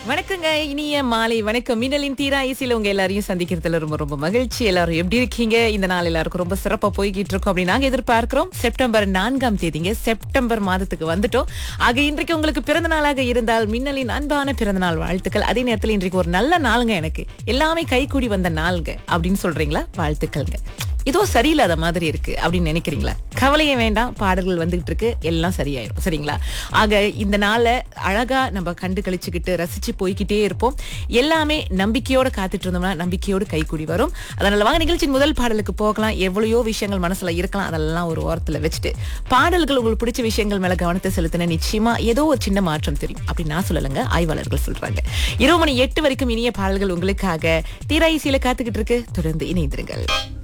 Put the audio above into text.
வணக்கங்க இனிய மாலை வணக்கம் மின்னலின் தீரா இசையில உங்க எல்லாரையும் சந்திக்கிறதுல ரொம்ப ரொம்ப மகிழ்ச்சி எல்லாரும் எப்படி இருக்கீங்க இந்த நாள் எல்லாருக்கும் ரொம்ப சிறப்பா போய்கிட்டு இருக்கோம் அப்படி நாங்க எதிர்பார்க்கிறோம் செப்டம்பர் நான்காம் தேதிங்க செப்டம்பர் மாதத்துக்கு வந்துட்டோம் ஆக இன்றைக்கு உங்களுக்கு பிறந்த நாளாக இருந்தால் மின்னலின் அன்பான பிறந்த நாள் வாழ்த்துக்கள் அதே நேரத்தில் இன்றைக்கு ஒரு நல்ல நாளுங்க எனக்கு எல்லாமே கைகூடி வந்த நாளுங்க அப்படின்னு சொல்றீங்களா வாழ்த்துக்கள்ங்க ஏதோ சரியில்லாத மாதிரி இருக்கு அப்படின்னு நினைக்கிறீங்களா கவலையே வேண்டாம் பாடல்கள் வந்துகிட்டு இருக்கு எல்லாம் சரியாயிரும் சரிங்களா ஆக இந்த நாளை அழகா நம்ம கண்டு கழிச்சுக்கிட்டு ரசிச்சு போய்கிட்டே இருப்போம் எல்லாமே நம்பிக்கையோட காத்துட்டு இருந்தோம்னா நம்பிக்கையோடு கைக்கூடி வரும் அதனால வாங்க நிகழ்ச்சியின் முதல் பாடலுக்கு போகலாம் எவ்வளவோ விஷயங்கள் மனசுல இருக்கலாம் அதெல்லாம் ஒரு ஓரத்துல வச்சுட்டு பாடல்கள் உங்களுக்கு பிடிச்ச விஷயங்கள் மேல கவனத்தை செலுத்தின நிச்சயமா ஏதோ ஒரு சின்ன மாற்றம் தெரியும் அப்படி நான் சொல்லலைங்க ஆய்வாளர்கள் சொல்றாங்க இரவு மணி எட்டு வரைக்கும் இனிய பாடல்கள் உங்களுக்காக தீராயிசியில காத்துக்கிட்டு இருக்கு தொடர்ந்து இணைந்திருங்கள்